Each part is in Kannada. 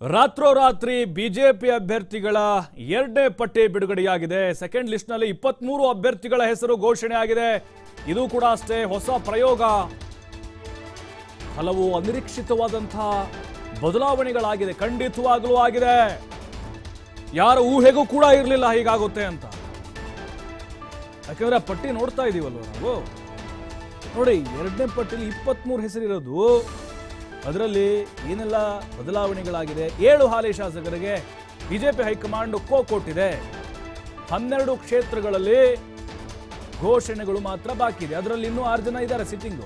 ರಾತ್ರೋರಾತ್ರಿ ಬಿಜೆಪಿ ಅಭ್ಯರ್ಥಿಗಳ ಎರಡನೇ ಪಟ್ಟಿ ಬಿಡುಗಡೆಯಾಗಿದೆ ಸೆಕೆಂಡ್ ಲಿಸ್ಟ್ನಲ್ಲಿ ಇಪ್ಪತ್ಮೂರು ಅಭ್ಯರ್ಥಿಗಳ ಹೆಸರು ಘೋಷಣೆ ಆಗಿದೆ ಇದು ಕೂಡ ಅಷ್ಟೇ ಹೊಸ ಪ್ರಯೋಗ ಹಲವು ಅನಿರೀಕ್ಷಿತವಾದಂತಹ ಬದಲಾವಣೆಗಳಾಗಿದೆ ಖಂಡಿತವಾಗಲೂ ಆಗಿದೆ ಯಾರ ಊಹೆಗೂ ಕೂಡ ಇರಲಿಲ್ಲ ಹೀಗಾಗುತ್ತೆ ಅಂತ ಯಾಕಂದ್ರೆ ಆ ಪಟ್ಟಿ ನೋಡ್ತಾ ಇದೀವಲ್ವ ನಾವು ನೋಡಿ ಎರಡನೇ ಪಟ್ಟಿಲಿ ಇಪ್ಪತ್ಮೂರು ಹೆಸರಿರೋದು ಅದರಲ್ಲಿ ಏನೆಲ್ಲ ಬದಲಾವಣೆಗಳಾಗಿದೆ ಏಳು ಹಾಲಿ ಶಾಸಕರಿಗೆ ಬಿಜೆಪಿ ಹೈಕಮಾಂಡ್ ಕೋ ಕೊಟ್ಟಿದೆ ಹನ್ನೆರಡು ಕ್ಷೇತ್ರಗಳಲ್ಲಿ ಘೋಷಣೆಗಳು ಮಾತ್ರ ಬಾಕಿ ಇದೆ ಅದರಲ್ಲಿ ಇನ್ನೂ ಆರು ಜನ ಇದ್ದಾರೆ ಸಿಟ್ಟಿಂಗು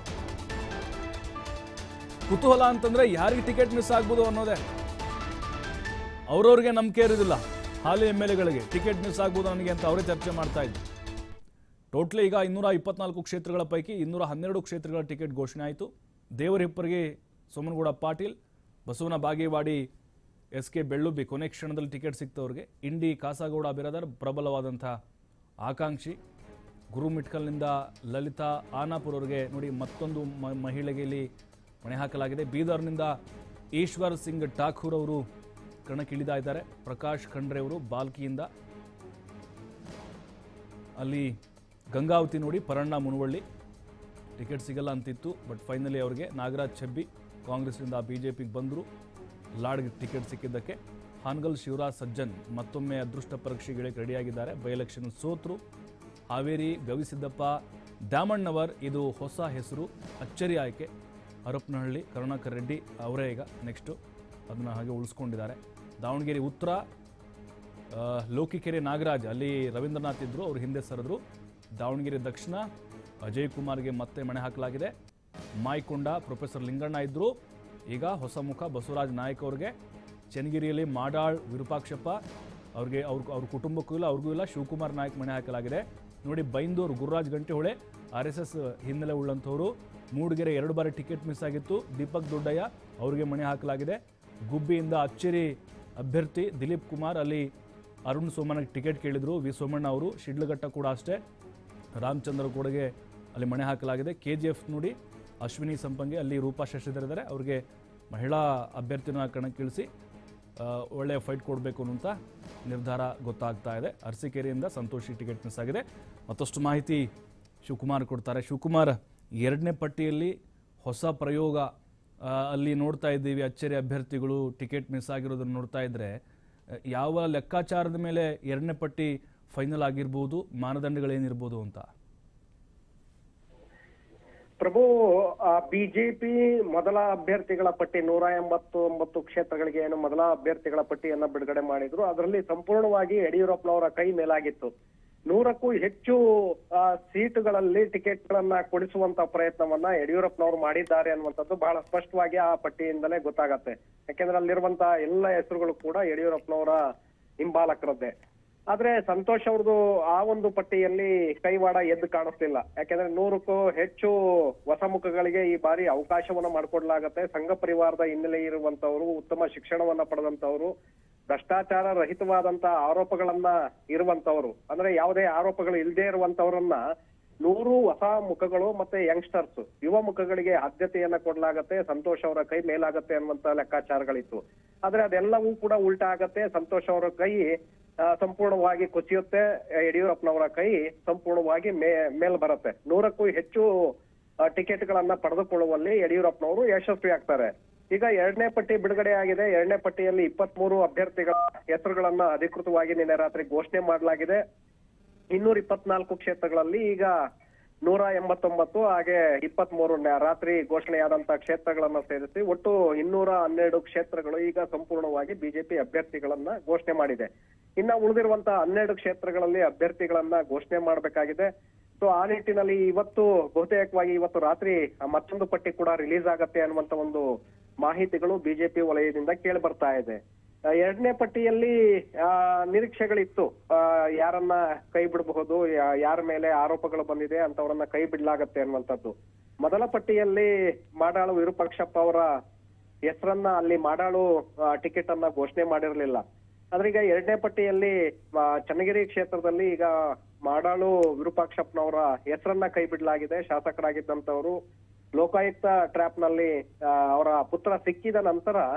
ಕುತೂಹಲ ಅಂತಂದ್ರೆ ಯಾರಿಗೆ ಟಿಕೆಟ್ ಮಿಸ್ ಆಗ್ಬೋದು ಅನ್ನೋದೇ ಅವ್ರವ್ರಿಗೆ ನಂಬಿಕೆ ಇರೋದಿಲ್ಲ ಹಾಲಿ ಎಮ್ ಎಲ್ ಎಗಳಿಗೆ ಟಿಕೆಟ್ ಮಿಸ್ ಆಗ್ಬೋದು ನನಗೆ ಅಂತ ಅವರೇ ಚರ್ಚೆ ಮಾಡ್ತಾ ಇದ್ರು ಟೋಟ್ಲಿ ಈಗ ಇನ್ನೂರ ಇಪ್ಪತ್ನಾಲ್ಕು ಕ್ಷೇತ್ರಗಳ ಪೈಕಿ ಇನ್ನೂರ ಹನ್ನೆರಡು ಕ್ಷೇತ್ರಗಳ ಟಿಕೆಟ್ ಘೋಷಣೆ ಆಯಿತು ದೇವರಿಪ್ಪರಿಗೆ ಸೋಮನಗೌಡ ಪಾಟೀಲ್ ಬಸವನ ಬಾಗೇವಾಡಿ ಎಸ್ ಕೆ ಬೆಳ್ಳುಬ್ಬಿ ಕೊನೆ ಕ್ಷಣದಲ್ಲಿ ಟಿಕೆಟ್ ಸಿಕ್ತವ್ರಿಗೆ ಇಂಡಿ ಕಾಸಾಗೌಡ ಬಿರಾದರ್ ಪ್ರಬಲವಾದಂಥ ಆಕಾಂಕ್ಷಿ ಗುರುಮಿಟ್ಕಲ್ನಿಂದ ಲಲಿತಾ ಆನಾಪುರ್ ಅವರಿಗೆ ನೋಡಿ ಮತ್ತೊಂದು ಮ- ಮಹಿಳೆಗೆ ಇಲ್ಲಿ ಮಣೆ ಹಾಕಲಾಗಿದೆ ಬೀದರ್ನಿಂದ ಈಶ್ವರ್ ಸಿಂಗ್ ಠಾಕೂರ್ ಅವರು ಕಣಕ್ಕಿಳಿತಾ ಇದ್ದಾರೆ ಪ್ರಕಾಶ್ ಖಂಡ್ರೆ ಅವರು ಬಾಲ್ಕಿಯಿಂದ ಅಲ್ಲಿ ಗಂಗಾವತಿ ನೋಡಿ ಪರಣ್ಣ ಮುನವಳ್ಳಿ ಟಿಕೆಟ್ ಸಿಗಲ್ಲ ಅಂತಿತ್ತು ಬಟ್ ಫೈನಲಿ ಅವರಿಗೆ ನಾಗರಾಜ್ ಛಬ್ಬಿ ಕಾಂಗ್ರೆಸ್ನಿಂದ ಬಿ ಜೆ ಪಿಗೆ ಬಂದರು ಲಾಡ್ಗೆ ಟಿಕೆಟ್ ಸಿಕ್ಕಿದ್ದಕ್ಕೆ ಹಾನಗಲ್ ಶಿವರಾಜ್ ಸಜ್ಜನ್ ಮತ್ತೊಮ್ಮೆ ಅದೃಷ್ಟ ಪರೀಕ್ಷೆಗಳಿಗೆ ರೆಡಿಯಾಗಿದ್ದಾರೆ ಬೈ ಎಲೆಕ್ಷನ್ ಸೋತರು ಹಾವೇರಿ ಗವಿಸಿದ್ದಪ್ಪ ದ್ಯಾಮಣ್ಣವರ್ ಇದು ಹೊಸ ಹೆಸರು ಅಚ್ಚರಿ ಆಯ್ಕೆ ಹರಪನಹಳ್ಳಿ ಕರುಣಾಕರ್ ರೆಡ್ಡಿ ಅವರೇ ಈಗ ನೆಕ್ಸ್ಟು ಅದನ್ನು ಹಾಗೆ ಉಳಿಸ್ಕೊಂಡಿದ್ದಾರೆ ದಾವಣಗೆರೆ ಉತ್ತರ ಆ, ಲೋಕಿಕೆರೆ ನಾಗರಾಜ್ ಅಲ್ಲಿ ರವೀಂದ್ರನಾಥ್ ಇದ್ರು ಅವ್ರು ಹಿಂದೆ ಸರಿದ್ರು ದಾವಣಗೆರೆ ದಕ್ಷಿಣ ಅಜಯ್ ಕುಮಾರ್ಗೆ ಮತ್ತೆ ಮಣೆ ಹಾಕಲಾಗಿದೆ ಮಾಯ್ಕೊಂಡ ಪ್ರೊಫೆಸರ್ ಲಿಂಗಣ್ಣ ಇದ್ರು ಈಗ ಹೊಸ ಮುಖ ಬಸವರಾಜ್ ನಾಯಕ್ ಅವ್ರಿಗೆ ಚನ್ನಗಿರಿಯಲ್ಲಿ ಮಾಡಾಳ್ ವಿರೂಪಾಕ್ಷಪ್ಪ ಅವ್ರಿಗೆ ಅವ್ರ ಅವ್ರ ಕುಟುಂಬಕ್ಕೂ ಇಲ್ಲ ಅವ್ರಿಗೂ ಇಲ್ಲ ಶಿವಕುಮಾರ್ ನಾಯಕ್ ಮಣೆ ಹಾಕಲಾಗಿದೆ ನೋಡಿ Byndoor Gururaj Gantehole R S S ಹಿನ್ನೆಲೆ ಉಳ್ಳಂಥವ್ರು ಮೂಡಿಗೆರೆ ಎರಡು ಬಾರಿ ಟಿಕೆಟ್ ಮಿಸ್ ಆಗಿತ್ತು ದೀಪಕ್ ದೊಡ್ಡಯ್ಯ ಅವರಿಗೆ ಮಣೆ ಹಾಕಲಾಗಿದೆ ಗುಬ್ಬಿಯಿಂದ ಅಚ್ಚೇರಿ ಅಭ್ಯರ್ಥಿ ದಿಲೀಪ್ ಕುಮಾರ್ ಅಲ್ಲಿ ಅರುಣ್ ಸೋಮಣ್ಣಗೆ ಟಿಕೆಟ್ ಕೇಳಿದ್ರು ವಿ ಸೋಮಣ್ಣ ಅವರು ಶಿಡ್ಲಘಟ್ಟ ಕೂಡ ಅಷ್ಟೇ ರಾಮಚಂದ್ರ ಕೂಡಗೆ ಅಲ್ಲಿ ಮಣೆ ಹಾಕಲಾಗಿದೆ ಕೆ ಜಿ ಎಫ್ ನೋಡಿ ಅಶ್ವಿನಿ ಸಂಪಂಗಿ ಅಲ್ಲಿ ರೂಪಾ ಶಶಿಧರ್ ಇದ್ದಾರೆ ಅವ್ರಿಗೆ ಮಹಿಳಾ ಅಭ್ಯರ್ಥಿನ ಕಣಕ್ಕಿಳಿಸಿ ಆ, ಒಳ್ಳೆಯ ಫೈಟ್ ಕೊಡಬೇಕು ಅನ್ನುವಂಥ ನಿರ್ಧಾರ ಗೊತ್ತಾಗ್ತಾ ಇದೆ ಅರಸೀಕೆರೆಯಿಂದ ಸಂತೋಷಿ ಟಿಕೆಟ್ ಮಿಸ್ ಆಗಿದೆ ಮತ್ತಷ್ಟು ಮಾಹಿತಿ ಶಿವಕುಮಾರ್ ಕೊಡ್ತಾರೆ ಶಿವಕುಮಾರ್ ಎರಡನೇ ಪಟ್ಟಿಯಲ್ಲಿ ಹೊಸ ಪ್ರಯೋಗ ಆ, ಅಲ್ಲಿ ನೋಡ್ತಾ ಇದ್ದೀವಿ ಅಚ್ಚರಿ ಅಭ್ಯರ್ಥಿಗಳು ಟಿಕೆಟ್ ಮಿಸ್ ಆಗಿರೋದನ್ನು ನೋಡ್ತಾ ಇದ್ರೆ ಆ, ಯಾವ ಲೆಕ್ಕಾಚಾರದ ಮೇಲೆ ಎರಡನೇ ಪಟ್ಟಿ ಫೈನಲ್ ಆಗಿರ್ಬೋದು ಮಾನದಂಡಗಳೇನಿರ್ಬೋದು ಅಂತ ಪ್ರಭು ಬಿಜೆಪಿ ಮೊದಲ ಅಭ್ಯರ್ಥಿಗಳ ಪಟ್ಟಿ ನೂರ ಎಂಬತ್ತು ಒಂಬತ್ತು ಕ್ಷೇತ್ರಗಳಿಗೆ ಏನು ಮೊದಲ ಅಭ್ಯರ್ಥಿಗಳ ಪಟ್ಟಿಯನ್ನ ಬಿಡುಗಡೆ ಮಾಡಿದ್ರು ಅದರಲ್ಲಿ ಸಂಪೂರ್ಣವಾಗಿ ಯಡಿಯೂರಪ್ಪನವರ ಕೈ ಮೇಲಾಗಿತ್ತು ನೂರಕ್ಕೂ ಹೆಚ್ಚು ಆ, ಸೀಟುಗಳಲ್ಲಿ ಟಿಕೆಟ್ಗಳನ್ನ ಕೊಡಿಸುವಂತ ಪ್ರಯತ್ನವನ್ನ ಯಡಿಯೂರಪ್ಪನವರು ಮಾಡಿದ್ದಾರೆ ಅನ್ನುವಂಥದ್ದು ಬಹಳ ಸ್ಪಷ್ಟವಾಗಿ ಆ ಪಟ್ಟಿಯಿಂದಲೇ ಗೊತ್ತಾಗತ್ತೆ ಯಾಕೆಂದ್ರೆ ಅಲ್ಲಿರುವಂತ ಎಲ್ಲ ಹೆಸರುಗಳು ಕೂಡ ಯಡಿಯೂರಪ್ಪನವರ ಹಿಂಬಾಲಕರದ್ದೇ ಆದ್ರೆ ಸಂತೋಷ್ ಅವ್ರದ್ದು ಆ ಒಂದು ಪಟ್ಟಿಯಲ್ಲಿ ಕೈವಾಡ ಎದ್ದು ಕಾಣಿಸ್ತಿಲ್ಲ ಯಾಕೆಂದ್ರೆ ನೂರಕ್ಕೂ ಹೆಚ್ಚು ಹೊಸ ಮುಖಗಳಿಗೆ ಈ ಬಾರಿ ಅವಕಾಶವನ್ನ ಮಾಡಿಕೊಡ್ಲಾಗತ್ತೆ ಸಂಘ ಪರಿವಾರದ ಹಿನ್ನೆಲೆ ಇರುವಂತವರು ಉತ್ತಮ ಶಿಕ್ಷಣವನ್ನ ಪಡೆದಂತವರು ಭ್ರಷ್ಟಾಚಾರ ರಹಿತವಾದಂತ ಆರೋಪಗಳನ್ನ ಇರುವಂತವರು ಅಂದ್ರೆ ಯಾವುದೇ ಆರೋಪಗಳು ಇಲ್ಲದೆ ಇರುವಂತವರನ್ನ ನೂರು ಹೊಸ ಮುಖಗಳು ಮತ್ತೆ ಯಂಗ್ಸ್ಟರ್ಸ್ ಯುವ ಮುಖಗಳಿಗೆ ಆದ್ಯತೆಯನ್ನ ಕೊಡ್ಲಾಗತ್ತೆ ಸಂತೋಷ್ ಅವರ ಕೈ ಮೇಲಾಗತ್ತೆ ಅನ್ನುವಂತ ಲೆಕ್ಕಾಚಾರಗಳಿತ್ತು ಆದ್ರೆ ಅದೆಲ್ಲವೂ ಕೂಡ ಉಲ್ಟಾ ಆಗತ್ತೆ ಸಂತೋಷ್ ಅವರ ಕೈ ಆ, ಸಂಪೂರ್ಣವಾಗಿ ಕುಸಿಯುತ್ತೆ ಯಡಿಯೂರಪ್ಪನವರ ಕೈ ಸಂಪೂರ್ಣವಾಗಿ ಮೇ ಮೇಲ್ ಬರುತ್ತೆ ನೂರಕ್ಕೂ ಹೆಚ್ಚು ಆ, ಟಿಕೆಟ್ಗಳನ್ನ ಪಡೆದುಕೊಳ್ಳುವಲ್ಲಿ ಯಡಿಯೂರಪ್ಪನವರು ಯಶಸ್ವಿ ಆಗ್ತಾರೆ ಈಗ ಎರಡನೇ ಪಟ್ಟಿ ಬಿಡುಗಡೆ ಆಗಿದೆ ಎರಡನೇ ಪಟ್ಟಿಯಲ್ಲಿ ಇಪ್ಪತ್ಮೂರು ಅಭ್ಯರ್ಥಿಗಳ ಹೆಸರುಗಳನ್ನ ಅಧಿಕೃತವಾಗಿ ನಿನ್ನೆ ರಾತ್ರಿ ಘೋಷಣೆ ಮಾಡಲಾಗಿದೆ ಇನ್ನೂರ ಇಪ್ಪತ್ನಾಲ್ಕು ಕ್ಷೇತ್ರಗಳಲ್ಲಿ ಈಗ ನೂರ ಎಂಬತ್ತೊಂಬತ್ತು ಹಾಗೆ ಇಪ್ಪತ್ಮೂರು ರಾತ್ರಿ ಘೋಷಣೆಯಾದಂತಹ ಕ್ಷೇತ್ರಗಳನ್ನ ಸೇರಿಸಿ ಒಟ್ಟು ಇನ್ನೂರ ಹನ್ನೆರಡು ಕ್ಷೇತ್ರಗಳು ಈಗ ಸಂಪೂರ್ಣವಾಗಿ ಬಿಜೆಪಿ ಅಭ್ಯರ್ಥಿಗಳನ್ನ ಘೋಷಣೆ ಮಾಡಿದೆ ಇನ್ನ ಉಳಿದಿರುವಂತಹ ಹನ್ನೆರಡು ಕ್ಷೇತ್ರಗಳಲ್ಲಿ ಅಭ್ಯರ್ಥಿಗಳನ್ನ ಘೋಷಣೆ ಮಾಡಬೇಕಾಗಿದೆ ಸೊ ಆ ನಿಟ್ಟಿನಲ್ಲಿ ಇವತ್ತು ಬಹುತೇಕವಾಗಿ ಇವತ್ತು ರಾತ್ರಿ ಆ ಮತ್ತೊಂದು ಪಟ್ಟಿ ಕೂಡ ರಿಲೀಸ್ ಆಗತ್ತೆ ಅನ್ನುವಂತ ಒಂದು ಮಾಹಿತಿಗಳು ಬಿಜೆಪಿ ವಲಯದಿಂದ ಕೇಳಿ ಬರ್ತಾ ಇದೆ ಆ, ಎರಡನೇ ಪಟ್ಟಿಯಲ್ಲಿ ಆ, ನಿರೀಕ್ಷೆಗಳಿತ್ತು ಆ, ಯಾರನ್ನ ಕೈ ಬಿಡಬಹುದು ಯಾ- ಯಾರ ಮೇಲೆ ಆರೋಪಗಳು ಬಂದಿದೆ ಅಂತವರನ್ನ ಕೈ ಬಿಡ್ಲಾಗತ್ತೆ ಅನ್ನುವಂಥದ್ದು ಮೊದಲ ಪಟ್ಟಿಯಲ್ಲಿ ಮಾಡಾಳು ವಿರೂಪಾಕ್ಷಪ್ಪ ಅವರ ಹೆಸರನ್ನ ಅಲ್ಲಿ ಮಾಡಾಳು ಟಿಕೆಟ್ ಅನ್ನ ಘೋಷಣೆ ಮಾಡಿರಲಿಲ್ಲ ಆದ್ರೆ ಈಗ ಎರಡನೇ ಪಟ್ಟಿಯಲ್ಲಿ ಆ, ಚನ್ನಗಿರಿ ಕ್ಷೇತ್ರದಲ್ಲಿ ಈಗ ಮಾಡಾಳು ವಿರೂಪಾಕ್ಷಪ್ಪನವರ ಹೆಸರನ್ನ ಕೈ ಬಿಡಲಾಗಿದೆ ಶಾಸಕರಾಗಿದ್ದಂತವರು ಲೋಕಾಯುಕ್ತ ಟ್ರ್ಯಾಪ್ ನಲ್ಲಿ ಆ, ಅವರ ಪುತ್ರ ಸಿಕ್ಕಿದ ನಂತರ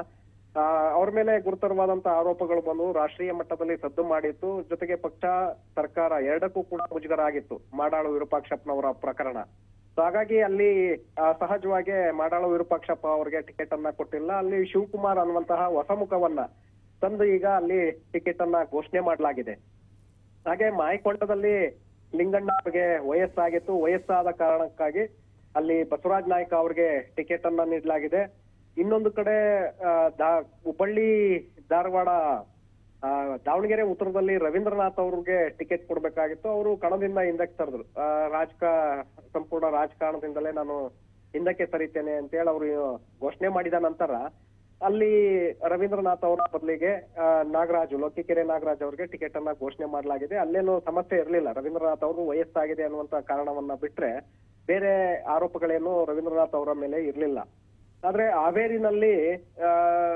ಆ, ಅವ್ರ ಮೇಲೆ ಗುರುತರವಾದಂತ ಆರೋಪಗಳು ಬಂದು ರಾಷ್ಟ್ರೀಯ ಮಟ್ಟದಲ್ಲಿ ಸದ್ದು ಮಾಡಿತ್ತು ಜೊತೆಗೆ ಪಕ್ಷ ಸರ್ಕಾರ ಎರಡಕ್ಕೂ ಕೂಡ ಮುಜುಗರ ಆಗಿತ್ತು ಮಾಡಾಳು ವಿರೂಪಾಕ್ಷಪ್ಪನವರ ಪ್ರಕರಣ ಸೊ ಹಾಗಾಗಿ ಅಲ್ಲಿ ಆ, ಸಹಜವಾಗಿ ಮಾಡಾಳು ವಿರೂಪಾಕ್ಷಪ್ಪ ಅವರಿಗೆ ಟಿಕೆಟ್ ಅನ್ನ ಕೊಟ್ಟಿಲ್ಲ ಅಲ್ಲಿ ಶಿವಕುಮಾರ್ ಅನ್ನುವಂತಹ ಹೊಸ ಮುಖವನ್ನ ತಂದು ಈಗ ಅಲ್ಲಿ ಟಿಕೆಟ್ ಅನ್ನ ಘೋಷಣೆ ಮಾಡಲಾಗಿದೆ ಹಾಗೆ ಮಾಯಕೊಂಡದಲ್ಲಿ ಲಿಂಗಣ್ಣ ಅವರಿಗೆ ವಯಸ್ಸಾಗಿತ್ತು ವಯಸ್ಸಾದ ಕಾರಣಕ್ಕಾಗಿ ಅಲ್ಲಿ ಬಸವರಾಜ ನಾಯ್ಕ ಅವರಿಗೆ ಟಿಕೆಟ್ ಅನ್ನ ನೀಡಲಾಗಿದೆ ಇನ್ನೊಂದು ಕಡೆ ಆ, ದಾ- ಹುಬ್ಬಳ್ಳಿ ಧಾರವಾಡ ಆ, ದಾವಣಗೆರೆ ಉತ್ತರದಲ್ಲಿ ರವೀಂದ್ರನಾಥ್ ಅವ್ರಿಗೆ ಟಿಕೆಟ್ ಕೊಡ್ಬೇಕಾಗಿತ್ತು ಅವರು ಕಣದಿಂದ ಹಿಂದಕ್ಕೆ ಸರಿದ್ರು ಆ, ರಾಜಕ ಸಂಪೂರ್ಣ ರಾಜಕಾರಣದಿಂದಲೇ ನಾನು ಹಿಂದಕ್ಕೆ ಸರಿತೇನೆ ಅಂತೇಳಿ ಅವರು ಘೋಷಣೆ ಮಾಡಿದ ನಂತರ ಅಲ್ಲಿ ರವೀಂದ್ರನಾಥ್ ಅವರ ಬದಲಿಗೆ ಆ, ನಾಗರಾಜು ಲೋಕಿಕೆರೆ ನಾಗರಾಜ್ ಅವರಿಗೆ ಟಿಕೆಟ್ ಅನ್ನ ಘೋಷಣೆ ಮಾಡಲಾಗಿದೆ ಅಲ್ಲೇನು ಸಮಸ್ಯೆ ಇರಲಿಲ್ಲ ರವೀಂದ್ರನಾಥ್ ಅವರು ವಯಸ್ಸಾಗಿದೆ ಅನ್ನುವಂತ ಕಾರಣವನ್ನ ಬಿಟ್ರೆ ಬೇರೆ ಆರೋಪಗಳೇನು ರವೀಂದ್ರನಾಥ್ ಅವರ ಮೇಲೆ ಇರಲಿಲ್ಲ ಆದ್ರೆ ಹಾವೇರಿನಲ್ಲಿ ಆ,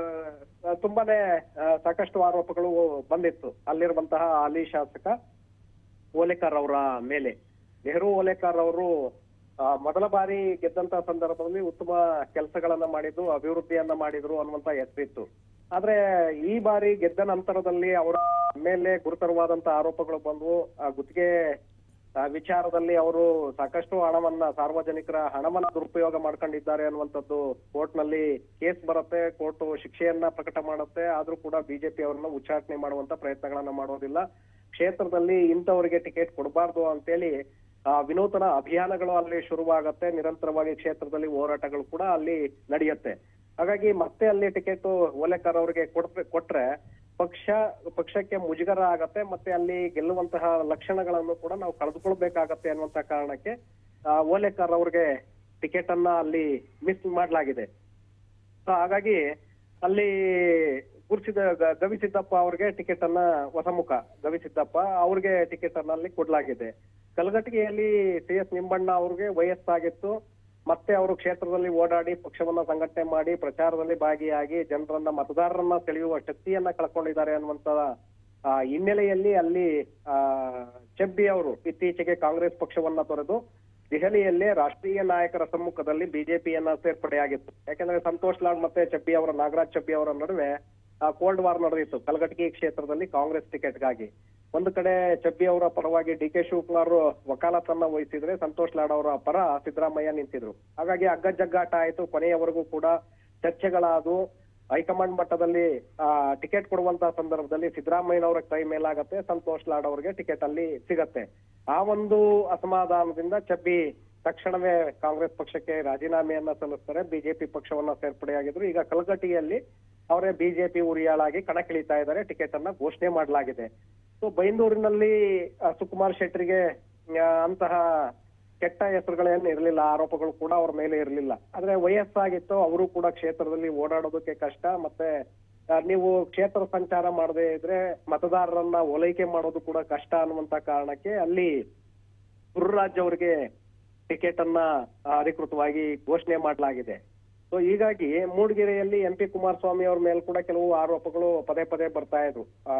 ತುಂಬಾನೇ ಆ, ಸಾಕಷ್ಟು ಆರೋಪಗಳು ಬಂದಿತ್ತು ಅಲ್ಲಿರುವಂತಹ ಹಾಲಿ ಶಾಸಕ ಓಲೇಕರ್ ಅವರ ಮೇಲೆ ನೆಹರು ಓಲೇಕರ್ ಅವರು ಆ, ಮೊದಲ ಬಾರಿ ಗೆದ್ದಂತ ಸಂದರ್ಭದಲ್ಲಿ ಉತ್ತಮ ಕೆಲಸಗಳನ್ನ ಮಾಡಿದ್ದು ಅಭಿವೃದ್ಧಿಯನ್ನ ಮಾಡಿದ್ರು ಅನ್ನುವಂತ ಹೆಸರಿತ್ತು ಆದ್ರೆ ಈ ಬಾರಿ ಗೆದ್ದ ನಂತರದಲ್ಲಿ ಅವರ ಮೇಲೆ ಗುರುತರವಾದಂತ ಆರೋಪಗಳು ಬಂದವು ಆ ಗುತ್ತಿಗೆ ಆ, ವಿಚಾರದಲ್ಲಿ ಅವರು ಸಾಕಷ್ಟು ಹಣವನ್ನ ಸಾರ್ವಜನಿಕರ ಹಣವನ್ನ ದುರುಪಯೋಗ ಮಾಡ್ಕೊಂಡಿದ್ದಾರೆ ಅನ್ನುವಂಥದ್ದು ಕೋರ್ಟ್ ನಲ್ಲಿ ಕೇಸ್ ಬರುತ್ತೆ ಕೋರ್ಟ್ ಶಿಕ್ಷೆಯನ್ನ ಪ್ರಕಟ ಮಾಡುತ್ತೆ ಆದ್ರೂ ಕೂಡ ಬಿಜೆಪಿ ಅವರನ್ನ ಉಚ್ಚಾಟನೆ ಮಾಡುವಂತ ಪ್ರಯತ್ನಗಳನ್ನ ಮಾಡೋದಿಲ್ಲ ಕ್ಷೇತ್ರದಲ್ಲಿ ಇಂಥವರಿಗೆ ಟಿಕೆಟ್ ಕೊಡಬಾರ್ದು ಅಂತೇಳಿ ಆ, ವಿನೂತನ ಅಭಿಯಾನಗಳು ಅಲ್ಲಿ ಶುರುವಾಗತ್ತೆ ನಿರಂತರವಾಗಿ ಕ್ಷೇತ್ರದಲ್ಲಿ ಹೋರಾಟಗಳು ಕೂಡ ಅಲ್ಲಿ ನಡೆಯುತ್ತೆ ಹಾಗಾಗಿ ಮತ್ತೆ ಅಲ್ಲಿ ಟಿಕೆಟ್ ಓಲೆಕರ್ ಅವರಿಗೆ ಕೊಡ್ರೆ ಕೊಟ್ರೆ ಪಕ್ಷ ಪಕ್ಷಕ್ಕೆ ಮುಜುಗರ ಆಗತ್ತೆ ಮತ್ತೆ ಅಲ್ಲಿ ಗೆಲ್ಲುವಂತಹ ಲಕ್ಷಣಗಳನ್ನು ಕೂಡ ನಾವು ಕಳೆದುಕೊಳ್ಬೇಕಾಗತ್ತೆ ಅನ್ನುವಂತ ಕಾರಣಕ್ಕೆ ಆ, ಓಲೆಕರ್ ಅವ್ರಿಗೆ ಟಿಕೆಟ್ ಅನ್ನ ಅಲ್ಲಿ ಮಿಸ್ ಮಾಡಲಾಗಿದೆ ಸೊ ಹಾಗಾಗಿ ಅಲ್ಲಿ ಗುರುಸಿದ ಗ- ಗವಿಸಿದ್ದಪ್ಪ ಅವ್ರಿಗೆ ಟಿಕೆಟ್ ಅನ್ನ ಹೊಸಮುಖ ಗವಿಸಿದ್ದಪ್ಪ ಅವ್ರಿಗೆ ಟಿಕೆಟ್ ಅನ್ನ ಅಲ್ಲಿ ಕೊಡ್ಲಾಗಿದೆ ಕಲಘಟಗಿಯಲ್ಲಿ ಸಿ ಎಸ್ ನಿಂಬಣ್ಣ ಅವ್ರಿಗೆ ವಯಸ್ಸಾಗಿತ್ತು ಮತ್ತೆ ಅವರು ಕ್ಷೇತ್ರದಲ್ಲಿ ಓಡಾಡಿ ಪಕ್ಷವನ್ನ ಸಂಘಟನೆ ಮಾಡಿ ಪ್ರಚಾರದಲ್ಲಿ ಭಾಗಿಯಾಗಿ ಜನರನ್ನ ಮತದಾರರನ್ನ ಸೆಳೆಯುವ ಶಕ್ತಿಯನ್ನ ಕಳ್ಕೊಂಡಿದ್ದಾರೆ ಅನ್ನುವಂತ ಆ, ಹಿನ್ನೆಲೆಯಲ್ಲಿ ಅಲ್ಲಿ ಆ ಚೆಬ್ಬಿ ಅವರು ಇತ್ತೀಚೆಗೆ ಕಾಂಗ್ರೆಸ್ ಪಕ್ಷವನ್ನ ತೊರೆದು ದೆಹಲಿಯಲ್ಲೇ ರಾಷ್ಟ್ರೀಯ ನಾಯಕರ ಸಮ್ಮುಖದಲ್ಲಿ ಬಿಜೆಪಿಯನ್ನ ಸೇರ್ಪಡೆಯಾಗಿತ್ತು ಯಾಕಂದ್ರೆ ಸಂತೋಷ್ ಲಾಡ್ ಮತ್ತೆ ಚಬ್ಬಿ ಅವರ ನಾಗರಾಜ್ ಚಬ್ಬಿ ಅವರ ನಡುವೆ ಕೋಲ್ಡ್ ವಾರ್ ನಡೆದಿತ್ತು ಕಲಘಟಗಿ ಕ್ಷೇತ್ರದಲ್ಲಿ ಕಾಂಗ್ರೆಸ್ ಟಿಕೆಟ್ಗಾಗಿ ಒಂದು ಕಡೆ ಚಬ್ಬಿ ಅವರ ಪರವಾಗಿ ಡಿ ಕೆ ಶಿವಕುಮಾರ್ ವಕಾಲತನ್ನ ವಹಿಸಿದ್ರೆ ಸಂತೋಷ್ ಲಾಡ್ ಅವರ ಪರ ಸಿದ್ದರಾಮಯ್ಯ ನಿಂತಿದ್ರು ಹಾಗಾಗಿ ಅಗ್ಗಜಗ್ಗಾಟ ಆಯ್ತು ಕೊನೆಯವರೆಗೂ ಕೂಡ ಚರ್ಚೆಗಳಾದವು ಹೈಕಮಾಂಡ್ ಮಟ್ಟದಲ್ಲಿ ಆ ಟಿಕೆಟ್ ಕೊಡುವಂತ ಸಂದರ್ಭದಲ್ಲಿ ಸಿದ್ದರಾಮಯ್ಯನವರ ಕೈ ಮೇಲಾಗತ್ತೆ ಸಂತೋಷ್ ಲಾಡ್ ಅವರಿಗೆ ಟಿಕೆಟ್ ಅಲ್ಲಿ ಸಿಗತ್ತೆ ಆ ಒಂದು ಅಸಮಾಧಾನದಿಂದ ಚಬ್ಬಿ ತಕ್ಷಣವೇ ಕಾಂಗ್ರೆಸ್ ಪಕ್ಷಕ್ಕೆ ರಾಜೀನಾಮೆಯನ್ನ ಸಲ್ಲಿಸ್ತಾರೆ ಬಿಜೆಪಿ ಪಕ್ಷವನ್ನ ಸೇರ್ಪಡೆಯಾಗಿದ್ರು ಈಗ ಕಲಘಟಗಿಯಲ್ಲಿ ಅವರೇ ಬಿಜೆಪಿ ಉರಿಯಾಳಾಗಿ ಕಣಕ್ಕಿಳಿತಾ ಇದ್ದಾರೆ ಟಿಕೆಟ್ ಅನ್ನ ಘೋಷಣೆ ಮಾಡಲಾಗಿದೆ ಸೊ ಬೈಂದೂರಿನಲ್ಲಿ ಆ, ಸುಕುಮಾರ್ ಶೆಟ್ಟರಿಗೆ ಆ, ಅಂತಹ ಕೆಟ್ಟ ಹೆಸರುಗಳೇನು ಇರಲಿಲ್ಲ ಆರೋಪಗಳು ಕೂಡ ಅವ್ರ ಮೇಲೆ ಇರಲಿಲ್ಲ ಆದ್ರೆ ವಯಸ್ಸಾಗಿತ್ತು ಅವರು ಕೂಡ ಕ್ಷೇತ್ರದಲ್ಲಿ ಓಡಾಡೋದಕ್ಕೆ ಕಷ್ಟ ಮತ್ತೆ ಆ, ನೀವು ಕ್ಷೇತ್ರ ಸಂಚಾರ ಮಾಡದೇ ಇದ್ರೆ ಮತದಾರರನ್ನ ಓಲೈಕೆ ಮಾಡೋದು ಕೂಡ ಕಷ್ಟ ಅನ್ನುವಂತ ಕಾರಣಕ್ಕೆ ಅಲ್ಲಿ ಗುರುರಾಜ್ ಅವರಿಗೆ ಟಿಕೆಟ್ ಅನ್ನ ಆ, ಅಧಿಕೃತವಾಗಿ ಘೋಷಣೆ ಮಾಡಲಾಗಿದೆ ಸೊ ಹೀಗಾಗಿ ಮೂಡಿಗೆರೆಯಲ್ಲಿ ಎಂ ಪಿ ಕುಮಾರಸ್ವಾಮಿ ಅವ್ರ ಮೇಲೆ ಕೂಡ ಕೆಲವು ಆರೋಪಗಳು ಪದೇ ಪದೇ ಬರ್ತಾ ಇದ್ವು ಆ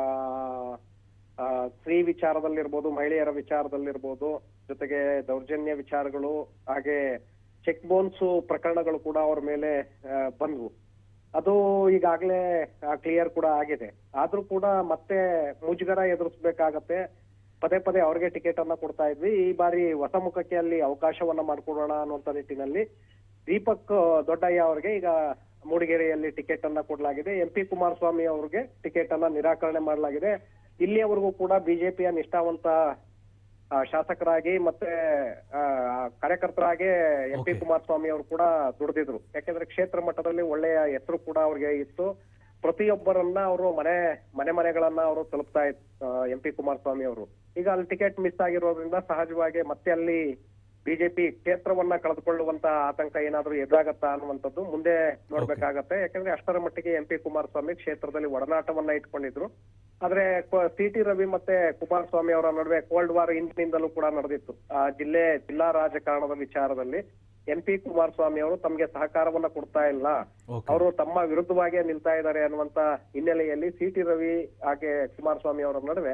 ಆ, ಸ್ತ್ರೀ ವಿಚಾರದಲ್ಲಿರ್ಬೋದು ಮಹಿಳೆಯರ ವಿಚಾರದಲ್ಲಿರ್ಬೋದು ಜೊತೆಗೆ ದೌರ್ಜನ್ಯ ವಿಚಾರಗಳು ಹಾಗೆ ಚೆಕ್ ಬೌನ್ಸ್ ಪ್ರಕರಣಗಳು ಕೂಡ ಅವ್ರ ಮೇಲೆ ಆ, ಬಂದ್ವು ಅದು ಈಗಾಗಲೇ ಕ್ಲಿಯರ್ ಕೂಡ ಆಗಿದೆ ಆದ್ರೂ ಕೂಡ ಮತ್ತೆ ಮುಜುಗರ ಎದುರಿಸ್ಬೇಕಾಗತ್ತೆ ಪದೇ ಪದೇ ಅವ್ರಿಗೆ ಟಿಕೆಟ್ ಅನ್ನ ಕೊಡ್ತಾ ಇದ್ವಿ ಈ ಬಾರಿ ಹೊಸ ಮುಖಕ್ಕೆ ಅಲ್ಲಿ ಅವಕಾಶವನ್ನ ಮಾಡ್ಕೊಡೋಣ ಅನ್ನುವಂತ ನಿಟ್ಟಿನಲ್ಲಿ ದೀಪಕ್ ದೊಡ್ಡಯ್ಯ ಅವರಿಗೆ ಈಗ ಮೂಡಿಗೆರೆಯಲ್ಲಿ ಟಿಕೆಟ್ ಅನ್ನ ಕೊಡಲಾಗಿದೆ ಎಂ ಪಿ ಕುಮಾರಸ್ವಾಮಿ ಅವ್ರಿಗೆ ಟಿಕೆಟ್ ಅನ್ನ ನಿರಾಕರಣೆ ಮಾಡಲಾಗಿದೆ ಇಲ್ಲಿಯವರೆಗೂ ಕೂಡ ಬಿಜೆಪಿಯ ನಿಷ್ಠಾವಂತ ಆ, ಶಾಸಕರಾಗಿ ಮತ್ತೆ ಆ, ಕಾರ್ಯಕರ್ತರಾಗಿ ಎಂ ಪಿ Okay. ಕುಮಾರಸ್ವಾಮಿ ಅವರು ಕೂಡ ದುಡಿದಿದ್ರು ಯಾಕೆಂದ್ರೆ ಕ್ಷೇತ್ರ ಮಟ್ಟದಲ್ಲಿ ಒಳ್ಳೆಯ ಹೆಸರು ಕೂಡ ಅವ್ರಿಗೆ ಇತ್ತು ಪ್ರತಿಯೊಬ್ಬರನ್ನ ಅವರು ಮನೆ ಮನೆ ಮನೆಗಳನ್ನ ಅವರು ತಲುಪ್ತಾ ಇತ್ತು ಎಂ ಪಿ ಕುಮಾರಸ್ವಾಮಿ ಅವರು ಈಗ ಅಲ್ಲಿ ಟಿಕೆಟ್ ಮಿಸ್ ಆಗಿರೋದ್ರಿಂದ ಸಹಜವಾಗಿ ಮತ್ತೆ ಅಲ್ಲಿ ಬಿಜೆಪಿ ಕ್ಷೇತ್ರವನ್ನ ಕಳೆದುಕೊಳ್ಳುವಂತ ಆತಂಕ ಏನಾದ್ರೂ ಎದುರಾಗತ್ತಾ ಅನ್ನುವಂಥದ್ದು ಮುಂದೆ ನೋಡ್ಬೇಕಾಗತ್ತೆ ಯಾಕಂದ್ರೆ ಅಷ್ಟರ ಮಟ್ಟಿಗೆ ಎಂ ಪಿ ಕುಮಾರಸ್ವಾಮಿ ಕ್ಷೇತ್ರದಲ್ಲಿ ಒಡನಾಟವನ್ನ ಇಟ್ಕೊಂಡಿದ್ರು ಆದ್ರೆ ಸಿ ಟಿ ರವಿ ಮತ್ತೆ ಕುಮಾರಸ್ವಾಮಿ ಅವರ ನಡುವೆ ಕೋಲ್ಡ್ ವಾರ್ ಹಿಂದಿನಿಂದಲೂ ಕೂಡ ನಡೆದಿತ್ತು ಆ ಜಿಲ್ಲೆ ಜಿಲ್ಲಾ ರಾಜಕಾರಣದ ವಿಚಾರದಲ್ಲಿ ಎಂ ಪಿ ಕುಮಾರಸ್ವಾಮಿ ಅವರು ತಮಗೆ ಸಹಕಾರವನ್ನ ಕೊಡ್ತಾ ಇಲ್ಲ ಓಕೆ ಅವರು ತಮ್ಮ ವಿರುದ್ಧವಾಗಿಯೇ ನಿಲ್ತಾ ಇದ್ದಾರೆ ಅನ್ನುವಂತ ಹಿನ್ನೆಲೆಯಲ್ಲಿ ಸಿ ಟಿ ರವಿ ಹಾಗೆ ಕುಮಾರಸ್ವಾಮಿ ಅವರ ನಡುವೆ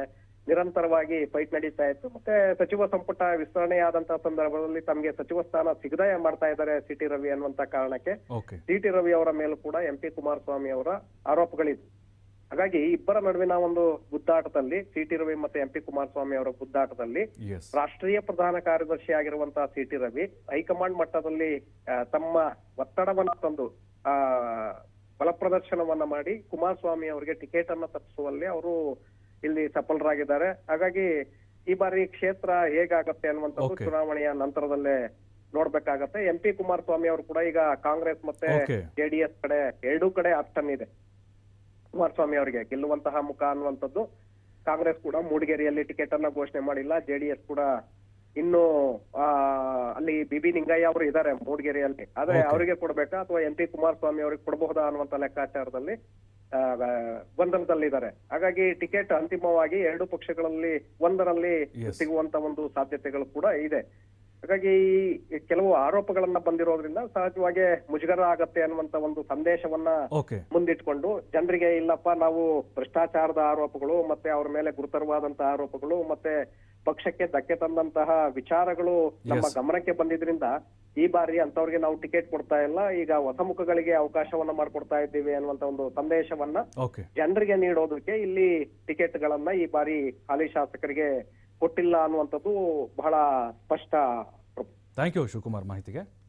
ನಿರಂತರವಾಗಿ ಫೈಟ್ ನಡೀತಾ ಇತ್ತು ಮತ್ತೆ ಸಚಿವ ಸಂಪುಟ ವಿಸ್ತರಣೆಯಾದಂತಹ ಸಂದರ್ಭದಲ್ಲಿ ತಮಗೆ ಸಚಿವ ಸ್ಥಾನ ಸಿಗದೆ ಮಾಡ್ತಾ ಇದ್ದಾರೆ ಸಿ ಟಿ ರವಿ ಅನ್ನುವಂತ ಕಾರಣಕ್ಕೆ ಓಕೆ ಸಿ ಟಿ ರವಿ ಅವರ ಮೇಲೂ ಕೂಡ ಎಂ ಪಿ ಕುಮಾರಸ್ವಾಮಿ ಅವರ ಆರೋಪಗಳಿದ್ವು ಹಾಗಾಗಿ ಇಬ್ಬರ ನಡುವಿನ ಒಂದು ಗುದ್ದಾಟದಲ್ಲಿ ಸಿ ಟಿ ರವಿ ಮತ್ತೆ ಎಂ ಪಿ ಕುಮಾರಸ್ವಾಮಿ ಅವರ ಗುದ್ದಾಟದಲ್ಲಿ ಎಸ್ ರಾಷ್ಟ್ರೀಯ ಪ್ರಧಾನ ಕಾರ್ಯದರ್ಶಿ ಆಗಿರುವಂತಹ ಸಿ ಟಿ ರವಿ ಹೈಕಮಾಂಡ್ ಮಟ್ಟದಲ್ಲಿ ಆ, ತಮ್ಮ ಒತ್ತಡವನ್ನ ತಂದು ಆ ಬಲಪ್ರದರ್ಶನವನ್ನ ಮಾಡಿ ಕುಮಾರಸ್ವಾಮಿ ಅವರಿಗೆ ಟಿಕೆಟ್ ಅನ್ನ ತಪ್ಪಿಸುವಲ್ಲಿ ಅವರು ಇಲ್ಲಿ ಸಫಲರಾಗಿದ್ದಾರೆ ಹಾಗಾಗಿ ಈ ಬಾರಿ ಕ್ಷೇತ್ರ ಹೇಗಾಗತ್ತೆ ಅನ್ನುವಂಥದ್ದು Okay. ಚುನಾವಣೆಯ ನಂತರದಲ್ಲೇ ನೋಡ್ಬೇಕಾಗತ್ತೆ ಎಂ ಪಿ ಕುಮಾರಸ್ವಾಮಿ ಅವರು ಕೂಡ ಈಗ ಕಾಂಗ್ರೆಸ್ ಮತ್ತೆ Okay. ಜೆಡಿಎಸ್ ಕಡೆ ಎರಡೂ ಕಡೆ ಆಪ್ಷನ್ ಇದೆ ಕುಮಾರಸ್ವಾಮಿ ಅವರಿಗೆ ಗೆಲ್ಲುವಂತಹ ಮುಖ ಅನ್ನುವಂಥದ್ದು ಕಾಂಗ್ರೆಸ್ ಕೂಡ ಮೂಡಿಗೆರೆಯಲ್ಲಿ ಟಿಕೆಟ್ ಅನ್ನ ಘೋಷಣೆ ಮಾಡಿಲ್ಲ ಜೆಡಿಎಸ್ ಕೂಡ ಇನ್ನು ಆ ಅಲ್ಲಿ ಬಿಬಿ ನಿಂಗಯ್ಯ ಅವರು ಇದ್ದಾರೆ ಮೂಡಿಗೆರೆಯಲ್ಲಿ ಆದ್ರೆ Okay. ಅವರಿಗೆ ಕೊಡ್ಬೇಕಾ ಅಥವಾ ಎಂ ಪಿ ಕುಮಾರಸ್ವಾಮಿ ಅವರಿಗೆ ಕೊಡಬಹುದಾ ಅನ್ನುವಂತ ಲೆಕ್ಕಾಚಾರದಲ್ಲಿ ಆ, ಗೊಂದಲದಲ್ಲಿದ್ದಾರೆ ಹಾಗಾಗಿ ಟಿಕೆಟ್ ಅಂತಿಮವಾಗಿ ಎರಡು ಪಕ್ಷಗಳಲ್ಲಿ ಒಂದರಲ್ಲಿ Yes. ಸಿಗುವಂತ ಒಂದು ಸಾಧ್ಯತೆಗಳು ಕೂಡ ಇದೆ ಹಾಗಾಗಿ ಈ ಕೆಲವು ಆರೋಪಗಳನ್ನ ಬಂದಿರೋದ್ರಿಂದ ಸಹಜವಾಗಿ ಮುಜುಗರ ಆಗತ್ತೆ ಅನ್ನುವಂತ ಒಂದು ಸಂದೇಶವನ್ನ ಓಕೆ ಮುಂದಿಟ್ಕೊಂಡು ಜನರಿಗೆ ಇಲ್ಲಪ್ಪ ನಾವು ಭ್ರಷ್ಟಾಚಾರದ ಆರೋಪಗಳು ಮತ್ತೆ ಅವ್ರ ಮೇಲೆ ಗುರುತರವಾದಂತಹ ಆರೋಪಗಳು ಮತ್ತೆ ಪಕ್ಷಕ್ಕೆ ಧಕ್ಕೆ ತಂದಂತಹ ವಿಚಾರಗಳು ನಮ್ಮ Yes. ಗಮನಕ್ಕೆ ಬಂದಿದ್ರಿಂದ ಈ ಬಾರಿ ಅಂತವ್ರಿಗೆ ನಾವು ಟಿಕೆಟ್ ಕೊಡ್ತಾ ಇಲ್ಲ ಈಗ ಹೊಸ ಮುಖಗಳಿಗೆ ಅವಕಾಶವನ್ನ ಮಾಡ್ಕೊಡ್ತಾ ಇದ್ದೀವಿ ಅನ್ನುವಂತ ಒಂದು ಸಂದೇಶವನ್ನ ಓಕೆ ಜನರಿಗೆ ನೀಡೋದಕ್ಕೆ ಇಲ್ಲಿ ಟಿಕೆಟ್ ಗಳನ್ನ ಈ ಬಾರಿ ಹಾಲಿ ಶಾಸಕರಿಗೆ ಕೊಟ್ಟಿಲ್ಲ ಅನ್ನುವಂಥದ್ದು ಬಹಳ ಸ್ಪಷ್ಟ ಥ್ಯಾಂಕ್ ಯು ಶಿವಕುಮಾರ್ ಮಾಹಿತಿಗೆ